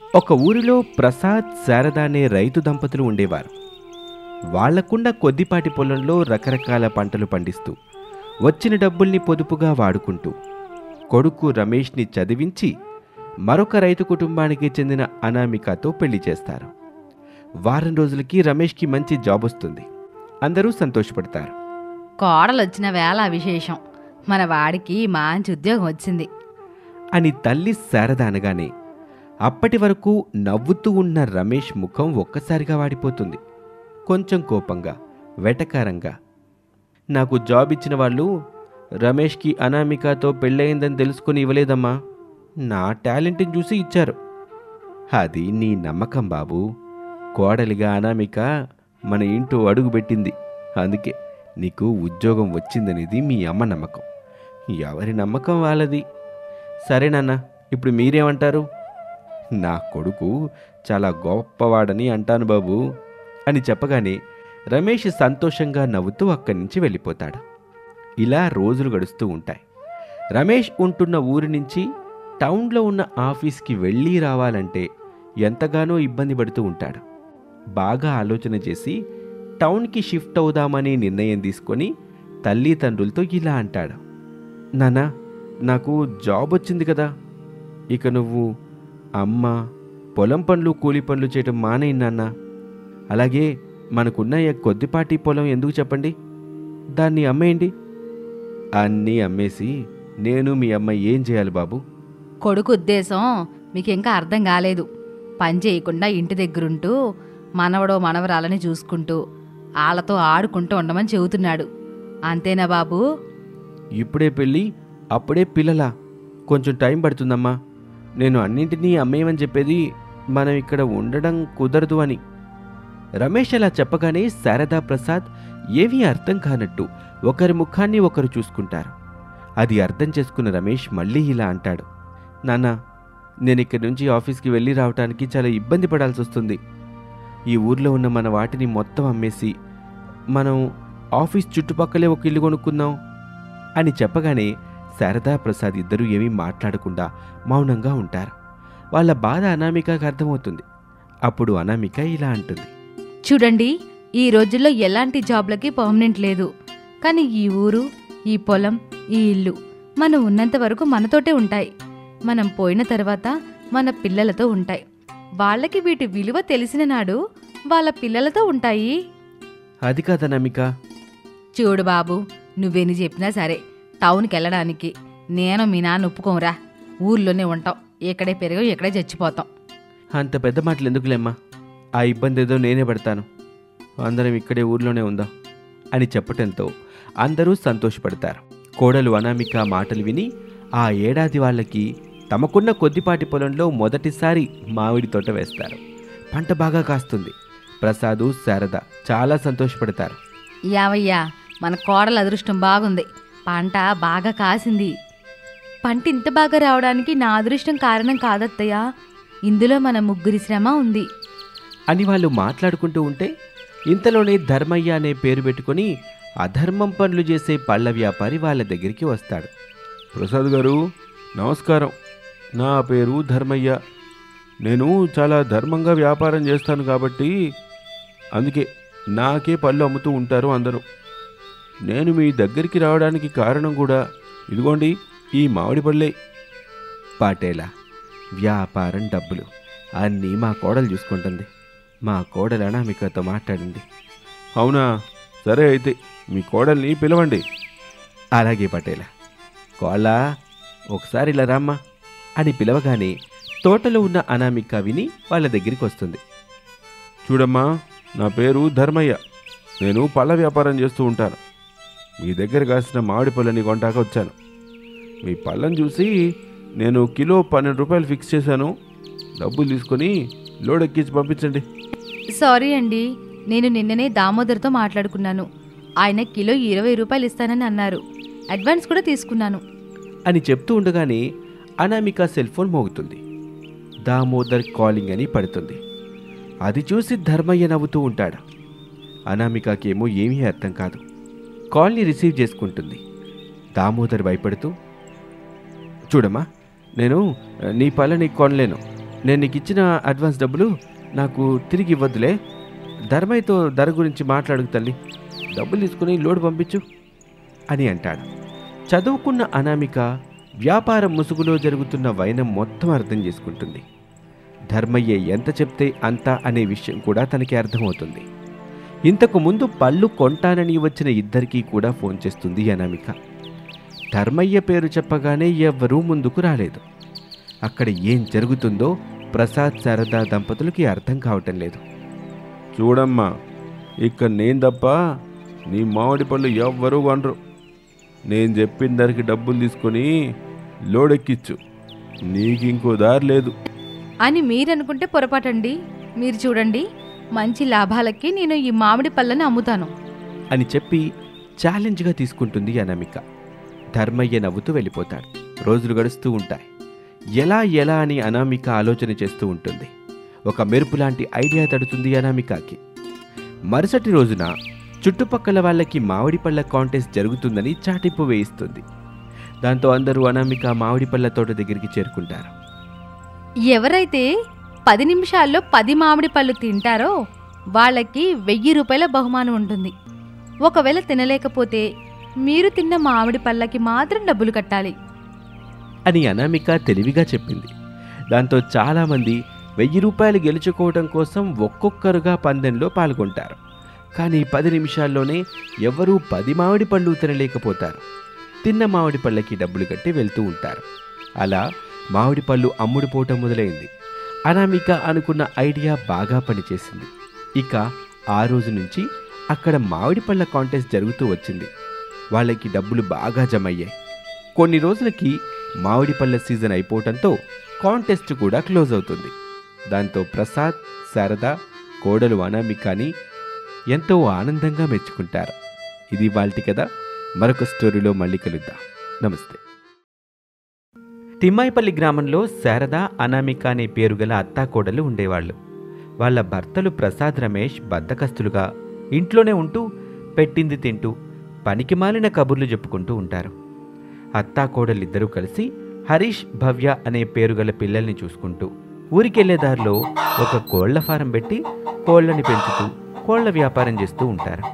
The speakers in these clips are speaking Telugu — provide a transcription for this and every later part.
ఒక ఊరిలో ప్రసాద్ శారద అనే రైతు దంపతులు ఉండేవారు వాళ్లకున్న కొద్దిపాటి పొలంలో రకరకాల పంటలు పండిస్తూ వచ్చిన డబ్బుల్ని పొదుపుగా వాడుకుంటూ కొడుకు రమేష్ని చదివించి మరొక రైతు కుటుంబానికి చెందిన అనామికతో పెళ్లి చేస్తారు వారం రోజులకి రమేష్కి మంచి జాబ్ వస్తుంది అందరూ సంతోషపడతారు కోడలు వచ్చిన వేళ విశేషం మన వాడికి మంచి ఉద్యోగం వచ్చింది అని తల్లి శారద అనగానే అప్పటి వరకు నవ్వుతూ ఉన్న రమేష్ ముఖం ఒక్కసారిగా వాడిపోతుంది కొంచెం కోపంగా వెటకారంగా నాకు జాబ్ ఇచ్చిన వాళ్ళు రమేష్కి అనామికతో పెళ్ళయిందని తెలుసుకొని ఇవ్వలేదమ్మా నా టాలెంట్ని చూసి ఇచ్చారు అది నీ నమ్మకం బాబు కోడలిగా అనామిక మన ఇంటో అడుగు పెట్టింది అందుకే నీకు ఉద్యోగం వచ్చిందనేది మీ అమ్మ నమ్మకం ఎవరి నమ్మకం వాళ్ళది సరే నాన్న ఇప్పుడు మీరేమంటారు నా కొడుకు చాలా గొప్పవాడని అంటాను బాబు అని చెప్పగానే రమేష్ సంతోషంగా నవ్వుతూ అక్కడి నుంచి వెళ్ళిపోతాడు ఇలా రోజులు గడుస్తూ ఉంటాయి రమేష్ ఉంటున్న ఊరి నుంచి టౌన్లో ఉన్న ఆఫీస్కి వెళ్ళి రావాలంటే ఎంతగానో ఇబ్బంది పడుతూ ఉంటాడు బాగా ఆలోచన చేసి టౌన్కి షిఫ్ట్ అవుదామని నిర్ణయం తీసుకొని తల్లిదండ్రులతో ఇలా అంటాడు నానా నాకు జాబ్ వచ్చింది కదా ఇక నువ్వు అమ్మ పొలం పనులు కూలి పనులు చేయటం మానేయి నాన్న అలాగే మనకున్న ఈ కొద్దిపాటి పొలం ఎందుకు చెప్పండి దాన్ని అమ్మేయండి అన్నీ అమ్మేసి నేను మీ అమ్మ ఏం చేయాలి బాబు కొడుకు ఉద్దేశం మీకు ఇంకా అర్థం కాలేదు పని చేయకుండా ఇంటి దగ్గరుంటూ మనవడో మనవరాలని చూసుకుంటూ వాళ్ళతో ఆడుకుంటూ ఉండమని చెబుతున్నాడు అంతేనా బాబు ఇప్పుడే పెళ్ళి అప్పుడే పిల్లలా కొంచెం టైం పడుతుందమ్మా నేను అన్నింటినీ అమ్మేయమని చెప్పేది మనం ఇక్కడ ఉండడం కుదరదు అని రమేష్ అలా చెప్పగానే శారదా ప్రసాద్ ఏమీ అర్థం కానట్టు ఒకరి ముఖాన్ని ఒకరు చూసుకుంటారు అది అర్థం చేసుకున్న రమేష్ మళ్ళీ ఇలా అంటాడు నాన్న నేను ఇక్కడి నుంచి ఆఫీస్కి వెళ్ళి రావటానికి చాలా ఇబ్బంది పడాల్సి వస్తుంది ఈ ఊర్లో ఉన్న మన వాటిని మొత్తం అమ్మేసి మనం ఆఫీస్ చుట్టుపక్కలే ఒక ఇల్లు కొనుక్కుందాం అని చెప్పగానే శారదా ప్రసాద్ ఇద్దరూ ఏమీ మాట్లాడకుండా మౌనంగా ఉంటారు వాళ్ళ బాధ అనామికకు అర్థమవుతుంది అప్పుడు అనామిక ఇలా అంటుంది చూడండి ఈ రోజుల్లో ఎలాంటి జాబ్లకి పర్మనెంట్ లేదు కానీ ఈ ఊరు ఈ పొలం ఈ ఇల్లు మనం ఉన్నంత వరకు మనతోటే ఉంటాయి మనం పోయిన తర్వాత మన పిల్లలతో ఉంటాయి వాళ్ళకి వీటి విలువ తెలిసిన నాడు వాళ్ళ పిల్లలతో ఉంటాయి అది కాదు అనామిక చూడు బాబు నువ్వెన్ని చెప్పినా సరే టౌన్కి వెళ్ళడానికి నేను మీ నాన్న ఒప్పుకోంరా ఊర్లోనే ఉంటాం ఇక్కడే పెరిగాం ఇక్కడే చచ్చిపోతాం అంత పెద్ద మాటలు ఎందుకులేమ్మా ఆ ఇబ్బంది ఏదో నేనే పడతాను అందరం ఇక్కడే ఊర్లోనే ఉందాం అని చెప్పటంతో అందరూ సంతోషపడతారు కోడలు అనామిక మాటలు విని ఆ ఏడాది వాళ్ళకి తమకున్న కొద్దిపాటి పొలంలో మొదటిసారి మామిడి తోట వేస్తారు పంట బాగా కాస్తుంది ప్రసాదు శారద చాలా సంతోషపడతారు యావయ్యా మన కోడల అదృష్టం బాగుంది పంట బాగా కాసింది పంట ఇంత బాగా రావడానికి నా అదృష్టం కారణం కాదత్తయ్యా ఇందులో మన ముగ్గురి శ్రమ ఉంది అని వాళ్ళు మాట్లాడుకుంటూ ఉంటే ఇంతలోనే ధర్మయ్య అనే పేరు పెట్టుకొని అధర్మం పనులు చేసే పళ్ళ వ్యాపారి వాళ్ళ దగ్గరికి వస్తాడు ప్రసాద్ గారు నమస్కారం నా పేరు ధర్మయ్య నేను చాలా ధర్మంగా వ్యాపారం చేస్తాను కాబట్టి అందుకే నాకే పళ్ళు అమ్ముతూ ఉంటారు అందరూ నేను మీ దగ్గరికి రావడానికి కారణం కూడా ఇదిగోండి ఈ మామిడి పళ్ళే పాటేలా వ్యాపారం డబ్బులు అన్నీ మా కోడలు చూసుకుంటుంది మా కోడలు అనామికతో మాట్లాడింది అవునా సరే అయితే మీ కోడల్ని పిలవండి అలాగే పటేలా కోళ్ళ ఒకసారి ఇలా రామ్మా అని పిలవగానే తోటలో ఉన్న అనామిక విని వాళ్ళ దగ్గరికి వస్తుంది చూడమ్మా నా పేరు ధర్మయ్య నేను పళ్ళ వ్యాపారం చేస్తూ ఉంటాను మీ దగ్గర కాసిన మామిడి పళ్ళని కొంటాక వచ్చాను మీ పళ్ళని చూసి నేను కిలో పన్నెండు రూపాయలు ఫిక్స్ చేశాను డబ్బులు తీసుకొని లోడ్ ఎక్కించి పంపించండి సారీ అండి నేను నిన్ననే దామోదర్తో మాట్లాడుకున్నాను ఆయన కిలో ఇరవై రూపాయలు ఇస్తానని అన్నారు అడ్వాన్స్ కూడా తీసుకున్నాను అని చెప్తూ ఉండగానే అనామిక సెల్ ఫోన్ మోగుతుంది దామోదర్ కాలింగ్ అని పడుతుంది అది చూసి ధర్మయ్య నవ్వుతూ ఉంటాడు అనామికకేమో ఏమీ అర్థం కాదు కాల్ని రిసీవ్ చేసుకుంటుంది దామోదర్ భయపడుతూ చూడమ్మా నేను నీ పళ్ళ నీకు కొనలేను నేను నీకు ఇచ్చిన అడ్వాన్స్ డబ్బులు నాకు తిరిగి ఇవ్వద్దులే ధర్మయ్యతో ధర గురించి మాట్లాడుకు తల్లి డబ్బులు తీసుకుని లోడ్ పంపించు అని అంటాడు చదువుకున్న అనామిక వ్యాపారం ముసుగులో జరుగుతున్న వైనం మొత్తం అర్థం చేసుకుంటుంది ధర్మయ్య ఎంత చెప్తే అంత అనే విషయం కూడా తనకి అర్థమవుతుంది ఇంతకు ముందు పళ్ళు కొంటానని వచ్చిన ఇద్దరికీ కూడా ఫోన్ చేస్తుంది అనామిక ధర్మయ్య పేరు చెప్పగానే ఎవ్వరూ ముందుకు రాలేదు అక్కడ ఏం జరుగుతుందో ప్రసాద్ శారదా దంపతులకి అర్థం కావటం లేదు చూడమ్మా ఇక్కడ నేను తప్ప నీ మామిడి పళ్ళు ఎవ్వరూ కొనరు నేను చెప్పిన ధరకి డబ్బులు తీసుకొని లోడెక్కిచ్చు నీకు ఇంకో దారి లేదు అని మీరనుకుంటే పొరపాటండి మీరు చూడండి మంచి లాభాలకి నేను ఈ మామిడి పళ్ళని అమ్ముతాను అని చెప్పి ఛాలెంజ్గా తీసుకుంటుంది అనామిక ధర్మయ్య నవ్వుతూ వెళ్ళిపోతాడు రోజులు గడుస్తూ ఉంటాయి ఎలా ఎలా అని అనామిక ఆలోచన చేస్తూ ఉంటుంది ఒక మెరుపు లాంటి ఐడియా తడుతుంది అనామికకి మరుసటి రోజున చుట్టుపక్కల వాళ్ళకి మామిడి పళ్ళ కాంటెస్ట్ జరుగుతుందని చాటింపు వేయిస్తుంది దాంతో అందరూ అనామిక మామిడి పళ్ళ తోట దగ్గరికి చేరుకుంటారు ఎవరైతే పది నిమిషాల్లో పది మామిడి పళ్ళు తింటారో వాళ్ళకి వెయ్యి రూపాయల బహుమానం ఉంటుంది ఒకవేళ తినలేకపోతే మీరు తిన్న మామిడి పళ్ళకి మాత్రం డబ్బులు కట్టాలి అని అనామిక తెలివిగా చెప్పింది దాంతో చాలామంది వెయ్యి రూపాయలు గెలుచుకోవడం కోసం ఒక్కొక్కరుగా పందెంలో పాల్గొంటారు కానీ పది నిమిషాల్లోనే ఎవరూ పది మామిడి పళ్ళు తినలేకపోతారు తిన్న మామిడి పళ్ళకి డబ్బులు కట్టి వెళ్తూ ఉంటారు అలా మామిడి పళ్ళు అమ్ముడుపోవటం మొదలైంది అనామిక అనుకున్న ఐడియా బాగా పనిచేసింది ఇక ఆ రోజు నుంచి అక్కడ మామిడి పళ్ళ కాంటెస్ట్ జరుగుతూ వచ్చింది వాళ్ళకి డబ్బులు బాగా జమయ్యాయి కొన్ని రోజులకి మామిడి పళ్ళ సీజన్ అయిపోవటంతో కాంటెస్ట్ కూడా క్లోజ్ అవుతుంది దాంతో ప్రసాద్ శారద కోడలు అనామికని ఎంతో ఆనందంగా మెచ్చుకుంటారు ఇది వాళ్ళటి కదా మరొక స్టోరీలో మళ్ళీ కలుద్దాం నమస్తే తిమ్మాయిపల్లి గ్రామంలో శారద అనామిక అనే పేరు గల అత్తాకోడలు ఉండేవాళ్ళు వాళ్ళ భర్తలు ప్రసాద్ రమేష్ బద్దకస్తులుగా ఇంట్లోనే ఉంటూ పెట్టింది తింటూ పనికి మాలిన కబుర్లు చెప్పుకుంటూ ఉంటారు అత్తాకోడలిద్దరూ కలిసి హరీష్ భవ్య అనే పేరు గల పిల్లల్ని చూసుకుంటూ ఊరికెళ్లే దారిలో ఒక కోళ్ల ఫారం పెట్టి కోళ్లని పెంచుతూ కోళ్ల వ్యాపారం చేస్తూ ఉంటారు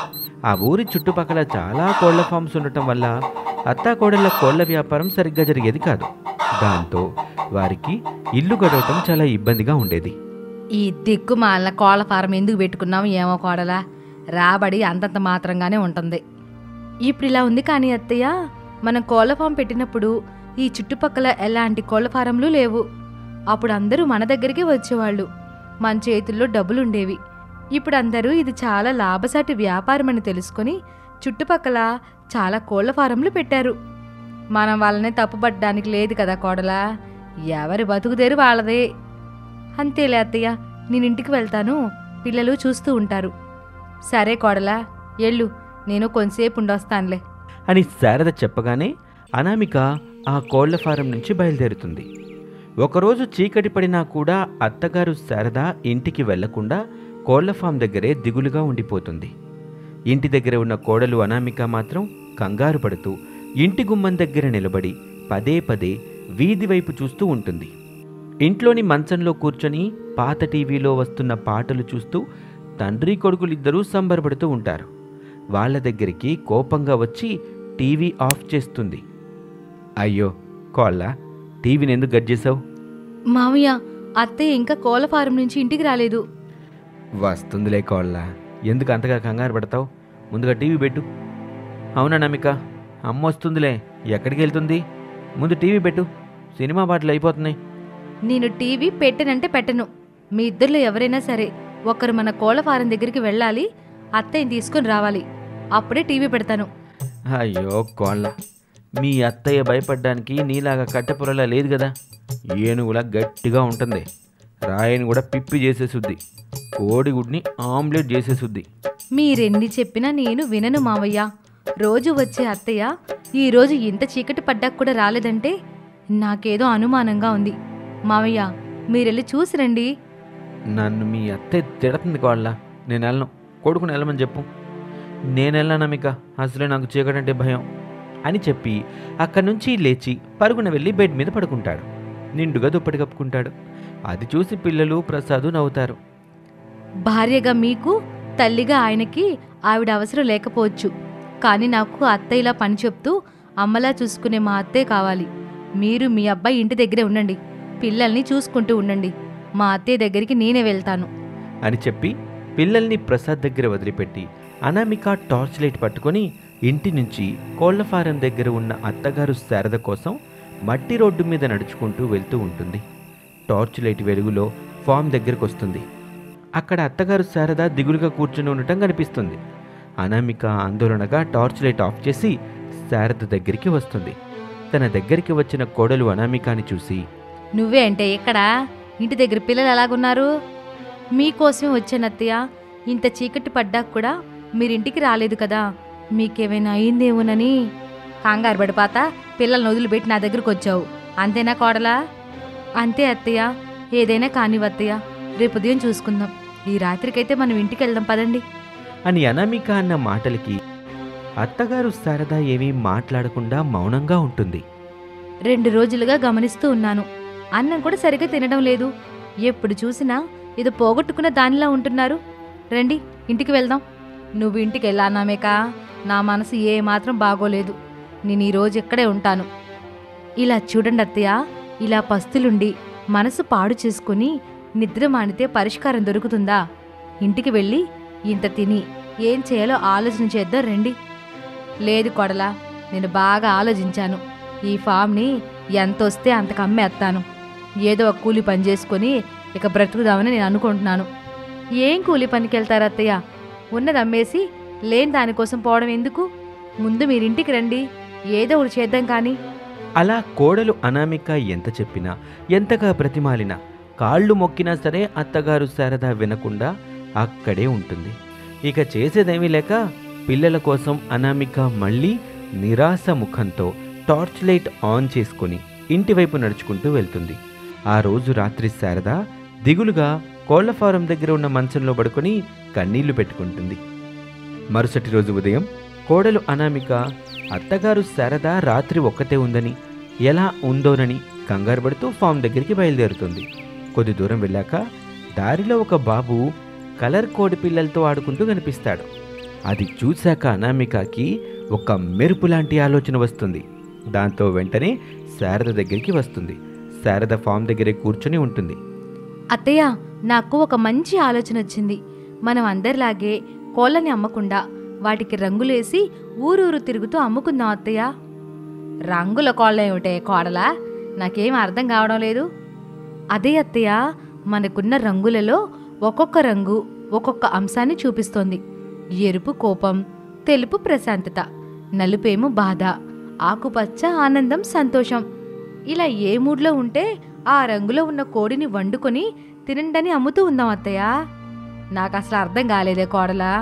ఆ ఊరి చుట్టుపక్కల చాలా కోళ్ల ఫామ్స్ ఉండటం వల్ల అత్తాకోడళ్ళ కోళ్ల వ్యాపారం సరిగ్గా జరిగేది కాదు దాంతో వారికి ఇల్లు గడవటం చాలా ఇబ్బందిగా ఉండేది ఈ దిక్కు మాలిన కోళ్ళ ఫారం ఎందుకు పెట్టుకున్నాం ఏమో కోడలా రాబడి అంతంత మాత్రంగానే ఉంటుంది ఇప్పుడు ఇలా ఉంది కానీ అత్తయ్య మనం కోళ్ళ ఫారం పెట్టినప్పుడు ఈ చుట్టుపక్కల ఎలాంటి కోళ్ళ ఫారంలు లేవు అప్పుడు అందరూ మన దగ్గరికి వచ్చేవాళ్ళు మన చేతుల్లో డబ్బులు ఉండేవి ఇప్పుడు అందరూ ఇది చాలా లాభసాటి వ్యాపారం అని తెలుసుకొని చుట్టుపక్కల చాలా కోళ్ళ ఫారంలు పెట్టారు మనం వాళ్ళని తప్పుపట్టడానికి లేదు కదా కోడలా ఎవరి బతుకుదేరు వాళ్ళదే అంతేలే అత్తయ్య నేను ఇంటికి వెళ్తాను పిల్లలు చూస్తూ ఉంటారు సరే కోడలా ఎళ్ళు నేను కొంతసేపు ఉండొస్తానులే అని శారద చెప్పగానే అనామిక ఆ కోళ్ల ఫారం నుంచి బయలుదేరుతుంది ఒకరోజు చీకటి పడినా కూడా అత్తగారు శారద ఇంటికి వెళ్లకుండా కోళ్ల ఫామ్ దగ్గరే దిగులుగా ఉండిపోతుంది ఇంటి దగ్గర ఉన్న కోడలు అనామిక మాత్రం కంగారు పడుతూ ఇంటి గుమ్మం దగ్గర నిలబడి పదే పదే వీధి వైపు చూస్తూ ఉంటుంది ఇంట్లోని మంచంలో కూర్చొని పాత టీవీలో వస్తున్న పాటలు చూస్తూ తండ్రి కొడుకులిద్దరూ సంబరపడుతూ ఉంటారు వాళ్ళ దగ్గరికి కోపంగా వచ్చి టీవీ ఆఫ్ చేస్తుంది అయ్యో కోళ్ళ టీవీని ఎందుకు గట్ చేసావు మామయ్య అత్తయ్య ఇంకా కోళ్ళ ఫారం నుంచి ఇంటికి రాలేదు వస్తుందిలే కోళ్ళ ఎందుకు అంతగా కంగారు పడతావు ముందుగా టీవీ పెట్టు అవునా నమిక అమ్మ వస్తుందిలే ఎక్కడికి వెళ్తుంది ముందు టీవీ పెట్టు సినిమా పాటలు అయిపోతున్నాయి నేను టీవీ పెట్టనంటే పెట్టను మీ ఇద్దరిలో ఎవరైనా సరే ఒకరు మన కోళ్ళ ఫారం దగ్గరికి వెళ్ళాలి అత్తయ్యని తీసుకుని రావాలి అప్పుడే టీవీ పెడతాను అయ్యో కోళ్ళ మీ అత్తయ్య భయపడ్డానికి నీలాగా కట్టెపొరలా లేదు కదా ఏనుగులా గట్టిగా ఉంటుంది రాయిని కూడా పిప్పి చేసేసుద్ది కోడిగుడ్ని ఆమ్లెట్ చేసేసుద్ది మీరెన్ని చెప్పినా నేను వినను మావయ్య రోజు వచ్చే అత్తయ్య ఈ రోజు ఇంత చీకటి పడ్డాక కూడా రాలేదంటే నాకేదో అనుమానంగా ఉంది మావయ్య మీరెళ్ళి చూసి రండి నన్ను మీ అత్తయ్య తిడుతుంది కోళ్ళ నేను వెళ్ళను కొడుకుని వెళ్ళమని చెప్పు నేను వెళ్ళానమిక అసలే నాకు చీకటంటే భయం అని చెప్పి అక్కడి నుంచి లేచి పరుగున వెళ్ళి బెడ్ మీద పడుకుంటాడు నిండుగా దుప్పటి కప్పుకుంటాడు అది చూసి పిల్లలు ప్రసాదు నవ్వుతారు భార్యగా మీకు తల్లిగా ఆయనకి ఆవిడ అవసరం లేకపోవచ్చు కానీ నాకు అత్తయ్యలా పని చెప్తూ అమ్మలా చూసుకునే మా అత్తే కావాలి మీరు మీ అబ్బాయి ఇంటి దగ్గరే ఉండండి పిల్లల్ని చూసుకుంటూ ఉండండి మా అత్తయ్య దగ్గరికి నేనే వెళ్తాను అని చెప్పి పిల్లల్ని ప్రసాద్ దగ్గర వదిలిపెట్టి అనామిక టార్చ్ లైట్ పట్టుకొని ఇంటి నుంచి కోళ్ల ఫారం దగ్గర ఉన్న అత్తగారు శారద కోసం మట్టి రోడ్డు మీద నడుచుకుంటూ వెళ్తూ ఉంటుంది టార్చ్ లైట్ వెలుగులో ఫామ్ దగ్గరకు వస్తుంది అక్కడ అత్తగారు శారద దిగులుగా కూర్చుని ఉండటం కనిపిస్తుంది అనామిక ఆందోళనగా టార్చ్ లైట్ ఆఫ్ చేసి శారద దగ్గరికి వస్తుంది తన దగ్గరికి వచ్చిన కోడలు అనామికాని చూసి నువ్వే అంటే ఎక్కడ ఇంటి దగ్గర పిల్లలు ఎలాగున్నారు మీకోసమే వచ్చానత్తయ్య ఇంత చీకటి పడ్డాక కూడా మీరింటికి రాలేదు కదా మీకేమైనా అయిందేమోనని కంగారు పడిపాత పిల్లల్ని వదిలిపెట్టి నా దగ్గరకు వచ్చావు అంతేనా కోడలా అంతే అత్తయ్య ఏదైనా కానివత్తయ్య రేపు ఉదయం చూసుకుందాం ఈ రాత్రికైతే మనం ఇంటికి వెళ్దాం పదండి అని అనామిక అన్న మాటలకి అత్తగారు శారద ఏమీ మాట్లాడకుండా మౌనంగా ఉంటుంది రెండు రోజులుగా గమనిస్తూ ఉన్నాను అన్నం కూడా సరిగ్గా తినడం లేదు ఎప్పుడు చూసినా ఇది పోగొట్టుకున్న దానిలా ఉంటున్నారు రండి ఇంటికి వెళ్దాం నువ్వు ఇంటికి వెళ్ళానామేక నా మనసు ఏ మాత్రం బాగోలేదు నేను ఈరోజు ఇక్కడే ఉంటాను ఇలా చూడండి అత్తయ్య ఇలా పస్తులుండి మనసు పాడు చేసుకుని నిద్ర మానితే పరిష్కారం దొరుకుతుందా ఇంటికి వెళ్ళి ఇంత తిని ఏం చేయాలో ఆలోచన చేద్దాం రండి లేదు కొడలా నేను బాగా ఆలోచించాను ఈ ఫామ్ని ఎంత వస్తే అంతకు అమ్మేస్తాను ఏదో ఒక కూలి పని చేసుకొని ఇక బ్రతుకుదామని నేను అనుకుంటున్నాను ఏం కూలి పనికి వెళ్తారు అత్తయ్య ఉన్నది అమ్మేసి లేని దానికోసం పోవడం ఎందుకు ముందు మీరింటికి రండి ఏదో ఒకటి చేద్దాం కానీ అలా కోడలు అనామిక ఎంత చెప్పినా ఎంతగా బ్రతిమాలినా కాళ్ళు మొక్కినా సరే అత్తగారు శారద వినకుండా అక్కడే ఉంటుంది ఇక చేసేదేమీ లేక పిల్లల కోసం అనామిక మళ్ళీ నిరాశ ముఖంతో టార్చ్ లైట్ ఆన్ చేసుకుని ఇంటివైపు నడుచుకుంటూ వెళ్తుంది ఆ రోజు రాత్రి శారద దిగులుగా కోళ్ల ఫారం దగ్గర ఉన్న మంచంలో పడుకొని కన్నీళ్లు పెట్టుకుంటుంది మరుసటి రోజు ఉదయం కోడలు అనామిక అత్తగారు శారద రాత్రి ఒక్కతే ఉందని ఎలా ఉందోనని కంగారు పడుతూ ఫామ్ దగ్గరికి బయలుదేరుతుంది కొద్ది దూరం వెళ్ళాక దారిలో ఒక బాబు కలర్ కోడి పిల్లలతో ఆడుకుంటూ కనిపిస్తాడు అది చూశాక అనామికకి ఒక మెరుపు లాంటి ఆలోచన వస్తుంది దాంతో వెంటనే శారద దగ్గరికి వస్తుంది శారద ఫామ్ దగ్గరే కూర్చొని ఉంటుంది అత్తయ్య నాకు ఒక మంచి ఆలోచన వచ్చింది మనం అందరిలాగే కోళ్ళని అమ్మకుండా వాటికి రంగులేసి ఊరూరు తిరుగుతూ అమ్ముకుందాం అత్తయ్య రంగుల కోళ్ళ ఏమిటే కోడలా నాకేం అర్థం కావడం లేదు అదే అత్తయ్య మనకున్న రంగులలో ఒక్కొక్క రంగు ఒక్కొక్క అంశాన్ని చూపిస్తోంది ఎరుపు కోపం తెలుపు ప్రశాంతత నలుపేమో బాధ ఆకుపచ్చ ఆనందం సంతోషం ఇలా ఏ మూడ్లో ఉంటే ఆ రంగులో ఉన్న కోడిని వండుకొని తినండని అమ్ముతూ ఉందాం అత్తయ్య నాకు అసలు అర్థం కాలేదే కోడలా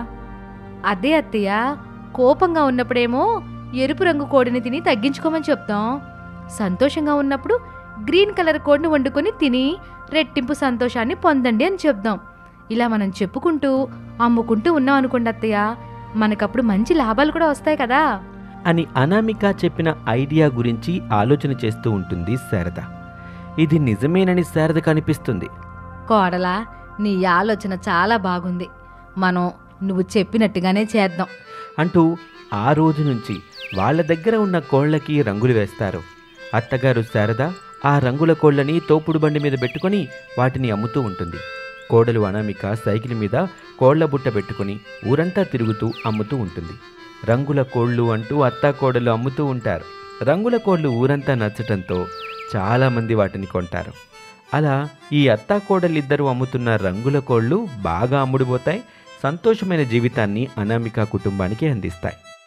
అదే అత్తయ్య కోపంగా ఉన్నప్పుడేమో ఎరుపు రంగు కోడిని తిని తగ్గించుకోమని చెప్తాం సంతోషంగా ఉన్నప్పుడు గ్రీన్ కలర్ కోడిని వండుకొని తిని రెట్టింపు సంతోషాన్ని పొందండి అని చెప్దాం ఇలా మనం చెప్పుకుంటూ అమ్ముకుంటూ ఉన్నాం అనుకోండి అత్తయ్య మనకప్పుడు మంచి లాభాలు కూడా వస్తాయి కదా అని అనామిక చెప్పిన ఐడియా గురించి ఆలోచన చేస్తూ ఉంటుంది శారద ఇది నిజమేనని శారద కనిపిస్తుంది కోడలా నీ ఆలోచన చాలా బాగుంది మనం నువ్వు చెప్పినట్టుగానే చేద్దాం అంటూ ఆ రోజు నుంచి వాళ్ళ దగ్గర ఉన్న కోళ్ళకి రంగులు వేస్తారు అత్తగారు శారద ఆ రంగుల కోళ్ళని తోపుడు బండి మీద పెట్టుకొని వాటిని అమ్ముతూ ఉంటుంది కోడలు అనామిక సైకిల్ మీద కోళ్ల బుట్ట పెట్టుకొని ఊరంతా తిరుగుతూ అమ్ముతూ ఉంటుంది రంగుల కోళ్ళు అంటూ అత్తా కోడలు అమ్ముతూ ఉంటారు రంగుల కోళ్ళు ఊరంతా నచ్చటంతో చాలామంది వాటిని కొంటారు అలా ఈ అత్తా కోడలిద్దరూ అమ్ముతున్న రంగుల కోళ్ళు బాగా అమ్ముడుపోతాయి సంతోషమైన జీవితాన్ని అనామిక కుటుంబానికి అందిస్తాయి